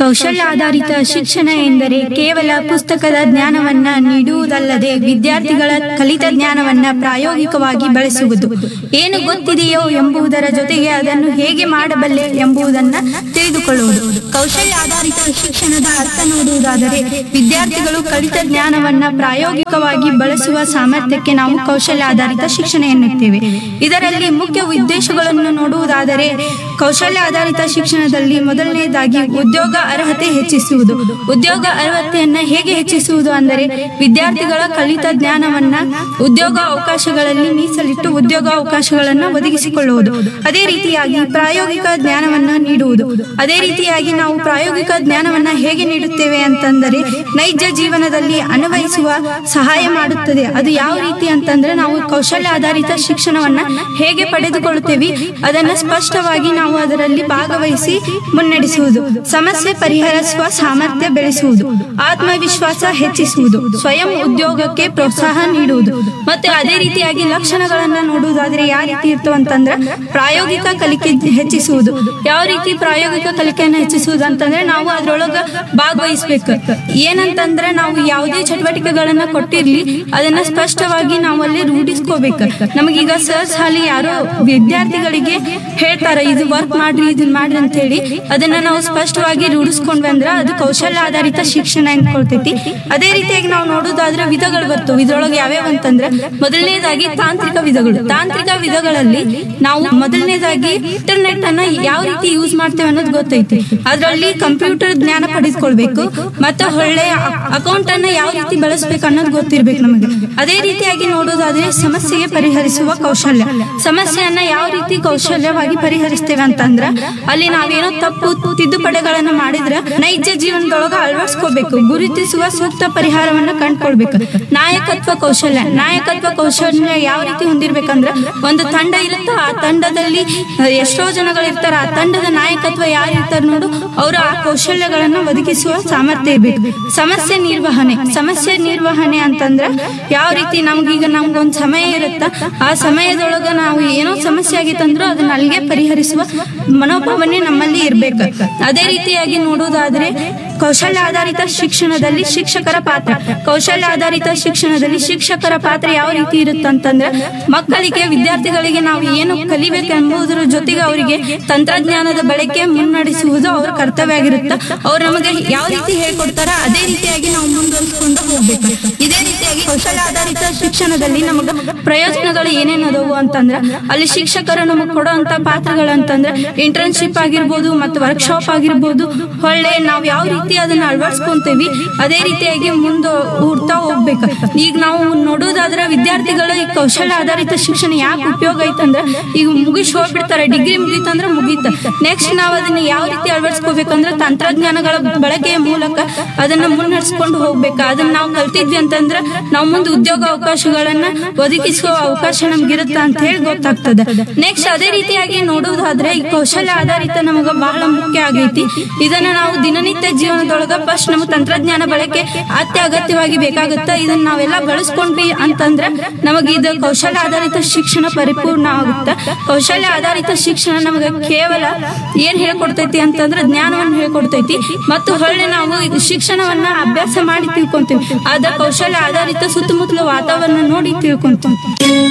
ಕೌಶಲ್ಯ ಆಧಾರಿತ ಶಿಕ್ಷಣ ಎಂದರೆ ಕೇವಲ ಪುಸ್ತಕದ ಜ್ಞಾನವನ್ನ ನೀಡುವುದಲ್ಲದೆ ವಿದ್ಯಾರ್ಥಿಗಳ ಕಲಿತ ಜ್ಞಾನವನ್ನ ಪ್ರಾಯೋಗಿಕವಾಗಿ ಬಳಸುವುದು ಏನು ಗೊತ್ತಿದೆಯೋ ಎಂಬುದರ ಜೊತೆಗೆ ಅದನ್ನು ಹೇಗೆ ಮಾಡಬಲ್ಲೆ ಎಂಬುದನ್ನ ತಿಳಿದುಕೊಳ್ಳುವುದು ಕೌಶಲ್ಯ ಆಧಾರಿತ ಶಿಕ್ಷಣದ ಅರ್ಥ ನೋಡುವುದಾದರೆ ವಿದ್ಯಾರ್ಥಿಗಳು ಕಲಿತ ಜ್ಞಾನವನ್ನ ಪ್ರಾಯೋಗಿಕವಾಗಿ ಬಳಸುವ ಸಾಮರ್ಥ್ಯಕ್ಕೆ ನಾವು ಕೌಶಲ್ಯ ಆಧಾರಿತ ಶಿಕ್ಷಣ ಎನ್ನುತ್ತೇವೆ ಇದರಲ್ಲಿ ಮುಖ್ಯ ಉದ್ದೇಶಗಳನ್ನು ನೋಡುವುದಾದರೆ ಕೌಶಲ್ಯ ಆಧಾರಿತ ಶಿಕ್ಷಣದಲ್ಲಿ ಮೊದಲನೆಯದಾಗಿ ಉದ್ಯೋಗ ಅರ್ಹತೆ ಹೆಚ್ಚಿಸುವುದು ಉದ್ಯೋಗ ಅರ್ಹತೆಯನ್ನ ಹೇಗೆ ಹೆಚ್ಚಿಸುವುದು ಅಂದರೆ ವಿದ್ಯಾರ್ಥಿಗಳ ಕಲಿತ ಜ್ಞಾನವನ್ನ ಉದ್ಯೋಗ ಅವಕಾಶಗಳಲ್ಲಿ ಮೀಸಲಿಟ್ಟು ಉದ್ಯೋಗ ಅವಕಾಶಗಳನ್ನು ಒದಗಿಸಿಕೊಳ್ಳುವುದು ಅದೇ ರೀತಿಯಾಗಿ ಪ್ರಾಯೋಗಿಕ ಜ್ಞಾನವನ್ನ ನೀಡುವುದು ಅದೇ ರೀತಿಯಾಗಿ ನಾವು ಪ್ರಾಯೋಗಿಕ ಜ್ಞಾನವನ್ನ ಹೇಗೆ ನೀಡುತ್ತೇವೆ ಅಂತಂದರೆ ನೈಜ ಜೀವನದಲ್ಲಿ ಅನ್ವಯಿಸುವ ಸಹಾಯ ಮಾಡುತ್ತದೆ ಅದು ಯಾವ ರೀತಿ ಅಂತಂದ್ರೆ ನಾವು ಕೌಶಲ್ಯ ಆಧಾರಿತ ಶಿಕ್ಷಣವನ್ನ ಹೇಗೆ ಪಡೆದುಕೊಳ್ಳುತ್ತೇವೆ ಅದನ್ನ ಸ್ಪಷ್ಟವಾಗಿ ನಾವು ಅದರಲ್ಲಿ ಭಾಗವಹಿಸಿ ಮುನ್ನಡೆಸುವುದು ಸಮಸ್ಯೆ ಪರಿಹರಿಸುವ ಸಾಮರ್ಥ್ಯ ಬೆಳೆಸುವುದು ಆತ್ಮವಿಶ್ವಾಸ ಹೆಚ್ಚಿಸುವುದು ಸ್ವಯಂ ಉದ್ಯೋಗಕ್ಕೆ ಪ್ರೋತ್ಸಾಹ ನೀಡುವುದು ಮತ್ತೆ ಅದೇ ರೀತಿಯಾಗಿ ಲಕ್ಷಣಗಳನ್ನ ನೋಡುವುದಾದ್ರೆ ಯಾವ ರೀತಿ ಇರ್ತವೆ ಅಂತಂದ್ರೆ ಪ್ರಾಯೋಗಿಕ ಕಲಿಕೆ ಹೆಚ್ಚಿಸುವುದು ಯಾವ ರೀತಿ ಪ್ರಾಯೋಗಿಕ ಕಲಿಕೆಯನ್ನು ಹೆಚ್ಚಿಸುವುದು ಅಂತಂದ್ರೆ ನಾವು ಅದ್ರೊಳಗ ಭಾಗವಹಿಸ್ಬೇಕು ಏನಂತಂದ್ರೆ ನಾವು ಯಾವುದೇ ಚಟುವಟಿಕೆಗಳನ್ನ ಕೊಟ್ಟಿರ್ಲಿ ಅದನ್ನ ಸ್ಪಷ್ಟವಾಗಿ ನಾವು ಅಲ್ಲಿ ರೂಢಿಸ್ಕೋಬೇಕು ನಮಗೀಗ ಸರ್ ಸಾಲಿ ಯಾರೋ ವಿದ್ಯಾರ್ಥಿಗಳಿಗೆ ಹೇಳ್ತಾರೆ ಇದು ವರ್ಕ್ ಮಾಡ್ರಿ ಇದನ್ನ ಮಾಡ್ರಿ ಅಂತ ಹೇಳಿ ಅದನ್ನ ನಾವು ಸ್ಪಷ್ಟವಾಗಿ ರೂಢಿಸ್ಕೊಂಡ್ವಿ ಅಂದ್ರೆ ಅದು ಕೌಶಲ್ಯ ಆಧಾರಿತ ಶಿಕ್ಷಣ ಅನ್ಕೊಳ್ತೈತಿ ಅದೇ ರೀತಿಯಾಗಿ ನಾವು ನೋಡೋದಾದ್ರೆ ವಿಧಗಳು ಬರ್ತವೆ ಇದ್ರೊಳಗೆ ಯಾವ್ಯಾವ ಅಂತಂದ್ರೆ ಮೊದಲನೇದಾಗಿ ತಾಂತ್ರಿಕ ವಿಧಗಳು ತಾಂತ್ರಿಕ ವಿಧಗಳಲ್ಲಿ ನಾವು ಮೊದಲನೇದಾಗಿ ಇಂಟರ್ನೆಟ್ ಅನ್ನ ಯಾವ ರೀತಿ ಯೂಸ್ ಮಾಡ್ತೇವೆ ಅನ್ನೋದು ಗೊತ್ತೈತಿ ಅದರಲ್ಲಿ ಕಂಪ್ಯೂಟರ್ ಜ್ಞಾನ ಪಡೆದುಕೊಳ್ಬೇಕು ಮತ್ತೆ ಒಳ್ಳೆ ಅಕೌಂಟ್ ಅನ್ನ ಯಾವ ರೀತಿ ಬಳಸ್ಬೇಕು ಅನ್ನೋದು ಗೊತ್ತಿರ್ಬೇಕು ನಮಗೆ ಅದೇ ರೀತಿಯಾಗಿ ನೋಡೋದಾದ್ರೆ ಸಮಸ್ಯೆಗೆ ಪರಿಹರಿಸುವ ಕೌಶಲ್ಯ ಸಮಸ್ಯೆಯನ್ನ ಯಾವ ರೀತಿ ಕೌಶಲ್ಯವಾಗಿ ಪರಿಹರಿಸ್ತೇವೆ ಅಂತಂದ್ರ ಅಲ್ಲಿ ನಾವೇನೋ ತಪ್ಪು ತಿದ್ದುಪಡಿಗಳನ್ನ ಮಾಡಿದ್ರೆ ನೈಜ ಜೀವನದೊಳಗ ಅಳವಡಿಸ್ಕೋಬೇಕು ಗುರುತಿಸುವ ಸೂಕ್ತ ಪರಿಹಾರವನ್ನ ಕಂಡ್ಕೊಳ್ಬೇಕು ನಾಯಕತ್ವ ಕೌಶಲ್ಯ ನಾಯಕತ್ವ ಕೌಶಲ್ಯ ಯಾವ ರೀತಿ ಹೊಂದಿರ್ಬೇಕಂದ್ರ ಒಂದು ತಂಡ ಇರುತ್ತೋ ಆ ತಂಡದಲ್ಲಿ ಎಷ್ಟೋ ಜನಗಳು ಇರ್ತಾರ ಆ ತಂಡದ ನಾಯಕತ್ವ ಯಾರು ಇರ್ತಾರ ನೋಡು ಅವರು ಆ ಕೌಶಲ್ಯಗಳನ್ನ ಒದಗಿಸುವ ಸಾಮರ್ಥ್ಯ ಇರ್ಬೇಕು ಸಮಸ್ಯೆ ನಿರ್ವಹಣೆ ಸಮಸ್ಯೆ ನಿರ್ವಹಣೆ ಅಂತಂದ್ರ ಯಾವ ರೀತಿ ನಮ್ಗೀಗ ನಮ್ಗೊಂದ್ ಸಮಯ ಇರುತ್ತ ಆ ಸಮಯದೊಳಗ ನಾವು ಏನೋ ಸಮಸ್ಯೆ ಆಗಿತ್ತಂದ್ರೂ ಅದನ್ನ ಅಲ್ಲಿಗೆ ಪರಿಹರಿಸುವ ಮನೋಭಾವನೆ ನಮ್ಮಲ್ಲಿ ಇರ್ಬೇಕು ಅದೇ ರೀತಿಯಾಗಿ ನೋಡೋದಾದ್ರೆ ಕೌಶಲ್ಯ ಆಧಾರಿತ ಶಿಕ್ಷಣದಲ್ಲಿ ಶಿಕ್ಷಕರ ಪಾತ್ರ ಕೌಶಲ್ಯ ಆಧಾರಿತ ಶಿಕ್ಷಣದಲ್ಲಿ ಶಿಕ್ಷಕರ ಪಾತ್ರ ಯಾವ ರೀತಿ ಇರುತ್ತಂತಂದ್ರೆ ಮಕ್ಕಳಿಗೆ ವಿದ್ಯಾರ್ಥಿಗಳಿಗೆ ನಾವು ಏನು ಕಲಿಬೇಕೆಂಬುದರ ಜೊತೆಗೆ ಅವರಿಗೆ ತಂತ್ರಜ್ಞಾನದ ಬಳಕೆ ಮುನ್ನಡೆಸುವುದು ಅವರ ಕರ್ತವ್ಯ ಆಗಿರುತ್ತೆ ಅವ್ರು ನಮಗೆ ಯಾವ ರೀತಿ ಹೇಳ್ಕೊಡ್ತಾರ ಅದೇ ರೀತಿಯಾಗಿ ನಾವು ಮುಂದುವರಿಸಿಕೊಂಡು ಹೋಗ್ಬೇಕು ಇದೇ ರೀತಿಯಾಗಿ ಕೌಶಲ್ಯ ಆಧಾರಿತ ಶಿಕ್ಷಣದಲ್ಲಿ ನಮಗ ಪ್ರಯೋಜನಗಳು ಏನೇನ್ ಅದಾವು ಅಂತಂದ್ರ ಅಲ್ಲಿ ಶಿಕ್ಷಕರು ನಮಗ್ ಕೊಡುವಂತ ಪಾತ್ರಗಳು ಅಂತಂದ್ರೆ ಇಂಟರ್ನ್ಶಿಪ್ ಆಗಿರ್ಬೋದು ಮತ್ತು ವರ್ಕ್ಶಾಪ್ ಆಗಿರ್ಬೋದು ಹೊಳ್ಳೆ ನಾವ್ ಯಾವ ರೀತಿ ಅದನ್ನ ಅಳವಡಿಸ್ಕೊಂತೀವಿ ಅದೇ ರೀತಿಯಾಗಿ ಮುಂದೆ ಊಡ್ತಾ ಹೋಗ್ಬೇಕು ಈಗ ನಾವು ನೋಡೋದಾದ್ರೆ ವಿದ್ಯಾರ್ಥಿಗಳು ಈ ಕೌಶಲ್ಯ ಆಧಾರಿತ ಶಿಕ್ಷಣ ಯಾಕೆ ಉಪಯೋಗ ಐತಂದ್ರೆ ಈಗ ಮುಗಿಸ್ ಹೋಗ್ಬಿಡ್ತಾರೆ ಡಿಗ್ರಿ ಮುಗೀತಂದ್ರೆ ಮುಗೀತ ನೆಕ್ಸ್ಟ್ ನಾವ್ ಅದನ್ನ ಯಾವ ರೀತಿ ಅಳವಡಿಸ್ಕೋಬೇಕಂದ್ರೆ ತಂತ್ರಜ್ಞಾನಗಳ ಬಳಕೆಯ ಮೂಲಕ ಅದನ್ನ ಮುನ್ನಡೆಸ್ಕೊಂಡು ಹೋಗ್ಬೇಕು ಅದನ್ನ ನಾವು ಕಲ್ತಿದ್ವಿ ಅಂತಂದ್ರೆ ನಾವು ಮುಂದೆ ಉದ್ಯೋಗ ಅವಕಾಶಗಳನ್ನ ಒದಗಿಸುವ ಅವಕಾಶ ನಮ್ಗಿರುತ್ತ ಅಂತ ಹೇಳಿ ಗೊತ್ತಾಗ್ತದೆ ನೆಕ್ಸ್ಟ್ ಅದೇ ರೀತಿಯಾಗಿ ನೋಡುವುದಾದ್ರೆ ಈ ಕೌಶಲ್ಯ ಆಧಾರಿತ ನಮಗ ಬಹಳ ಮುಖ್ಯ ಆಗೈತಿ ಇದನ್ನ ನಾವು ದಿನನಿತ್ಯ ಜೀವನದೊಳಗ ಫಸ್ಟ್ ನಮ್ಗೆ ತಂತ್ರಜ್ಞಾನ ಬಳಕೆ ಅತ್ಯಗತ್ಯವಾಗಿ ಬೇಕಾಗುತ್ತ ಇದನ್ನ ನಾವೆಲ್ಲ ಬಳಸ್ಕೊಂಡ್ವಿ ಅಂತಂದ್ರೆ ನಮಗೆ ಇದು ಕೌಶಲ್ಯ ಆಧಾರಿತ ಶಿಕ್ಷಣ ಪರಿಪೂರ್ಣ ಆಗುತ್ತೆ ಕೌಶಲ್ಯ ಆಧಾರಿತ ಶಿಕ್ಷಣ ನಮಗೆ ಕೇವಲ ಏನ್ ಹೇಳ್ಕೊಡ್ತೈತಿ ಅಂತಂದ್ರೆ ಜ್ಞಾನವನ್ನು ಹೇಳ್ಕೊಡ್ತೈತಿ ಮತ್ತು ಹೊಳ್ಳೆ ನಾವು ಇದು ಶಿಕ್ಷಣವನ್ನ ಅಭ್ಯಾಸ ಮಾಡಿ ತಿಳ್ಕೊಂತೀವಿ ಆದ ಕೌಶಲ್ಯ ಆಧಾರಿತ ಸುತ್ತಮುತ್ತಲ ವಾತಾವರಣ ನೋಡಿ ತಿಳ್ಕೊಂತೀವಿ